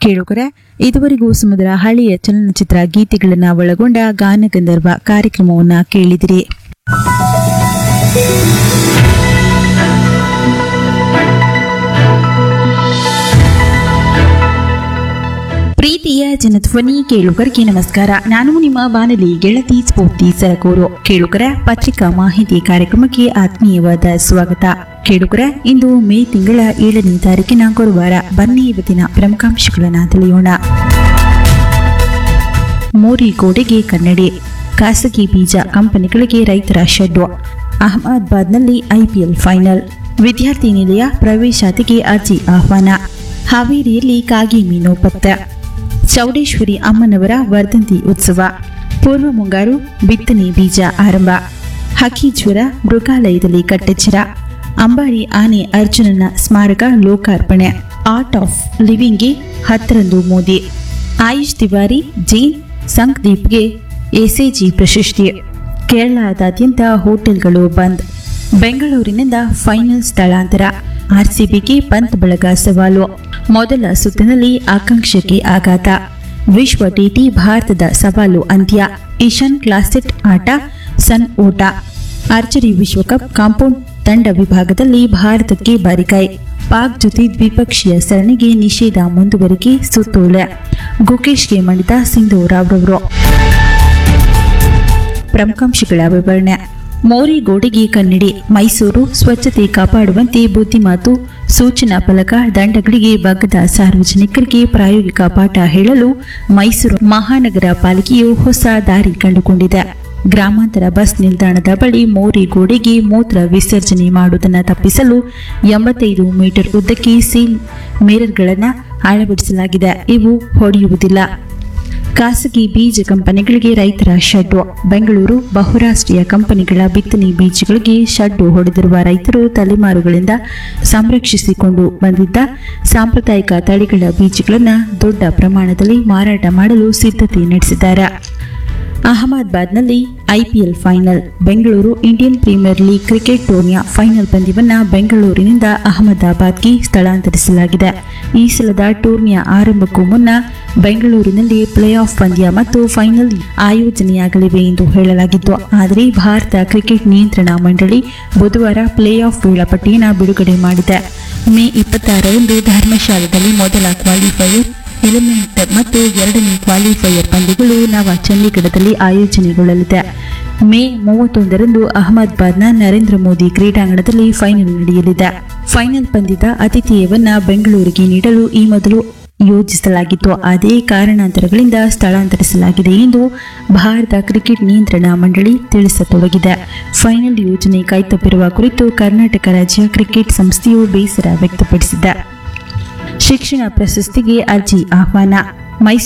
ಕೇಳುಗರೆ ಇದುವರೆಗೂ ಸುಮಧುರ ಹಳೆಯ ಚಲನಚಿತ್ರ ಗೀತೆಗಳನ್ನು ಒಳಗೊಂಡ ಗಾನಗಂಧರ್ವ ಕಾರ್ಯಕ್ರಮವನ್ನ ಕೇಳಿದಿರಿ ಪ್ರೀತಿಯ ಜನಧ್ವನಿ ಕೇಳುಗರಿಗೆ ನಮಸ್ಕಾರ ನಾನು ನಿಮ್ಮ ಬಾನಲಿ ಗೆಳತಿ ಸ್ಫೂರ್ತಿ ಸರಗೂರು ಕೇಳುಗರ ಪತ್ರಿಕಾ ಮಾಹಿತಿ ಕಾರ್ಯಕ್ರಮಕ್ಕೆ ಆತ್ಮೀಯವಾದ ಸ್ವಾಗತ ಕೇಳುಗರ ಇಂದು ಮೇ ತಿಂಗಳ ಏಳನೇ ತಾರೀಕಿನ ಗುರುವಾರ ಬನ್ನಿ ಇವತ್ತಿನ ಪ್ರಮುಖಾಂಶಗಳನ್ನು ತಿಳಿಯೋಣ ಮೋರಿ ಗೋಡೆಗೆ ಕನ್ನಡಿ ಖಾಸಗಿ ಬೀಜ ಕಂಪನಿಗಳಿಗೆ ರೈತರ ಶೆಡ್ಡು ಅಹಮದಾಬಾದ್ನಲ್ಲಿ ಐಪಿಎಲ್ ಫೈನಲ್ ವಿದ್ಯಾರ್ಥಿ ನಿಲಯ ಪ್ರವೇಶಾತಿಗೆ ಅರ್ಜಿ ಆಹ್ವಾನ ಹಾವೇರಿಯಲ್ಲಿ ಕಾಗಿ ಮೀನು ಪತ್ತೆ ಚೌಡೇಶ್ವರಿ ಅಮ್ಮನವರ ವರ್ಧಂತಿ ಉತ್ಸವ ಪೂರ್ವ ಮುಂಗಾರು ಬಿತ್ತನೆ ಬೀಜ ಆರಂಭ ಹಕ್ಕಿ ಜ್ವರ ಮೃಗಾಲಯದಲ್ಲಿ ಕಟ್ಟೆಚ್ಚರ ಅಂಬಾರಿ ಆನೆ ಅರ್ಜುನನ ಸ್ಮಾರಕ ಲೋಕಾರ್ಪಣೆ ಆರ್ಟ್ ಆಫ್ ಲಿವಿಂಗ್ಗೆ ಹತ್ತರಂದು ಮೋದಿ ಆಯುಷ್ ತಿವಾರಿ ಜೈನ್ ಸಂಕ್ದೀಪ್ಗೆ ಎಸಿಜಿ ಪ್ರಶಸ್ತಿ ಕೇರಳದಾದ್ಯಂತ ಹೋಟೆಲ್ಗಳು ಬಂದ್ ಬೆಂಗಳೂರಿನಿಂದ ಫೈನಲ್ ಸ್ಥಳಾಂತರ ಆರ್ಸಿಬಿಗೆ ಪಂತ್ ಬಳಗ ಸವಾಲು ಮೊದಲ ಸುತ್ತಿನಲ್ಲಿ ಆಕಾಂಕ್ಷೆಗೆ ಆಘಾತ ವಿಶ್ವ ಟಿಟಿ ಭಾರತದ ಸವಾಲು ಅಂತ್ಯ ಇಶಾನ್ ಕ್ಲಾಸೆಟ್ ಆಟ ಸನ್ ಓಟ ಆರ್ಚರಿ ವಿಶ್ವಕಪ್ ಕಾಂಪೌಂಡ್ ತಂಡ ವಿಭಾಗದಲ್ಲಿ ಭಾರತಕ್ಕೆ ಬಾರಿಕೈ ಪಾಕ್ ಜೊತೆ ದ್ವಿಪಕ್ಷೀಯ ಸರಣಿಗೆ ನಿಷೇಧ ಮುಂದುವರಿಕೆ ಸುತ್ತೋಲೆ ಗುಕೇಶ್ಗೆ ಮಣಿತ ಸಿಂಧು ರಾವ್ರವರು ಪ್ರಮುಖಾಂಶಗಳ ವಿವರಣೆ ಮೋರಿ ಗೋಡೆಗೆ ಕನ್ನಡಿ ಮೈಸೂರು ಸ್ವಚ್ಛತೆ ಕಾಪಾಡುವಂತೆ ಬುದ್ಧಿಮಾತು ಸೂಚನಾ ಫಲಕ ದಂಡಗಳಿಗೆ ಬಗ್ಗದ ಸಾರ್ವಜನಿಕರಿಗೆ ಪ್ರಾಯೋಗಿಕ ಪಾಠ ಹೇಳಲು ಮೈಸೂರು ಮಹಾನಗರ ಪಾಲಿಕೆಯು ಹೊಸ ದಾರಿ ಕಂಡುಕೊಂಡಿದೆ ಗ್ರಾಮಾಂತರ ಬಸ್ ನಿಲ್ದಾಣದ ಬಳಿ ಮೋರಿ ಗೋಡೆಗೆ ಮೂತ್ರ ವಿಸರ್ಜನೆ ಮಾಡುವುದನ್ನು ತಪ್ಪಿಸಲು ಎಂಬತ್ತೈದು ಮೀಟರ್ ಉದ್ದಕ್ಕೆ ಸೀಲ್ ಮಿರರ್ಗಳನ್ನು ಅಳವಡಿಸಲಾಗಿದೆ ಇವು ಹೊಡೆಯುವುದಿಲ್ಲ ಖಾಸಗಿ ಬೀಜ ಕಂಪನಿಗಳಿಗೆ ರೈತರ ಶೆಡ್ಡು ಬೆಂಗಳೂರು ಬಹುರಾಷ್ಟ್ರೀಯ ಕಂಪನಿಗಳ ಬಿತ್ತನೆ ಬೀಜಗಳಿಗೆ ಶೆಡ್ಡು ಹೊಡೆದಿರುವ ರೈತರು ತಲೆಮಾರುಗಳಿಂದ ಸಂರಕ್ಷಿಸಿಕೊಂಡು ಬಂದಿದ್ದ ಸಾಂಪ್ರದಾಯಿಕ ತಳಿಗಳ ಬೀಜಗಳನ್ನು ದೊಡ್ಡ ಪ್ರಮಾಣದಲ್ಲಿ ಮಾರಾಟ ಮಾಡಲು ಸಿದ್ಧತೆ ನಡೆಸಿದ್ದಾರೆ ಅಹಮದಾಬಾದ್ನಲ್ಲಿ IPL final Bengaluru Indian premier league cricket ಟೂರ್ನಿಯ ಫೈನಲ್ ಪಂದ್ಯವನ್ನ ಬೆಂಗಳೂರಿನಿಂದ ಅಹಮದಾಬಾದ್ಗೆ ಸ್ಥಳಾಂತರಿಸಲಾಗಿದೆ ಈ ಸಲದ ಟೂರ್ನಿಯ ಆರಂಭಕ್ಕೂ ಮುನ್ನ ಬೆಂಗಳೂರಿನಲ್ಲಿ ಪ್ಲೇ ಆಫ್ ಪಂದ್ಯ ಮತ್ತು ಫೈನಲ್ ಆಯೋಜನೆಯಾಗಲಿವೆ ಎಂದು ಹೇಳಲಾಗಿತ್ತು ಆದರೆ ಭಾರತ ಕ್ರಿಕೆಟ್ ನಿಯಂತ್ರಣ ಮಂಡಳಿ ಬುಧವಾರ ಪ್ಲೇ ಆಫ್ ವೇಳಾಪಟ್ಟಿಯನ್ನು ಬಿಡುಗಡೆ ಮಾಡಿದೆ ಮೇ ಇಪ್ಪತ್ತಾರರಂದು ಧರ್ಮಶಾಲದಲ್ಲಿ ಮೊದಲ ಕ್ವಾಲಿಫೈಯರ್ ಎಲಿಮಿನೇಟ್ ಮತ್ತು ಎರಡನೇ ಕ್ವಾಲಿಫೈಯರ್ ಪಂದ್ಯಗಳು ನವ ಚಂಡೀಗಢದಲ್ಲಿ ಆಯೋಜನೆಗೊಳ್ಳಲಿದೆ ಮೇ ಮೂವತ್ತೊಂದರಂದು ಅಹಮದಾಬಾದ್ನ ನರೇಂದ್ರ ಮೋದಿ ಕ್ರೀಡಾಂಗಣದಲ್ಲಿ ಫೈನಲ್ ನಡೆಯಲಿದೆ ಫೈನಲ್ ಪಂದ್ಯದ ಆತಿಥೇಯವನ್ನ ಬೆಂಗಳೂರಿಗೆ ನೀಡಲು ಈ ಮೊದಲು ಯೋಜಿಸಲಾಗಿತ್ತು ಅದೇ ಕಾರಣಾಂತರಗಳಿಂದ ಸ್ಥಳಾಂತರಿಸಲಾಗಿದೆ ಎಂದು ಭಾರತ ಕ್ರಿಕೆಟ್ ನಿಯಂತ್ರಣ ಮಂಡಳಿ ತಿಳಿಸತೊಡಗಿದೆ ಫೈನಲ್ ಯೋಜನೆ ಕೈತಪ್ಪಿರುವ ಕುರಿತು ಕರ್ನಾಟಕ ರಾಜ್ಯ ಕ್ರಿಕೆಟ್ ಸಂಸ್ಥೆಯು ಬೇಸರ ವ್ಯಕ್ತಪಡಿಸಿದೆ ಶಿಕ್ಷಣ ಪ್ರಶಸ್ತಿಗೆ ಅರ್ಜಿ ಆಹ್ವಾನ ಮೈಸೂರು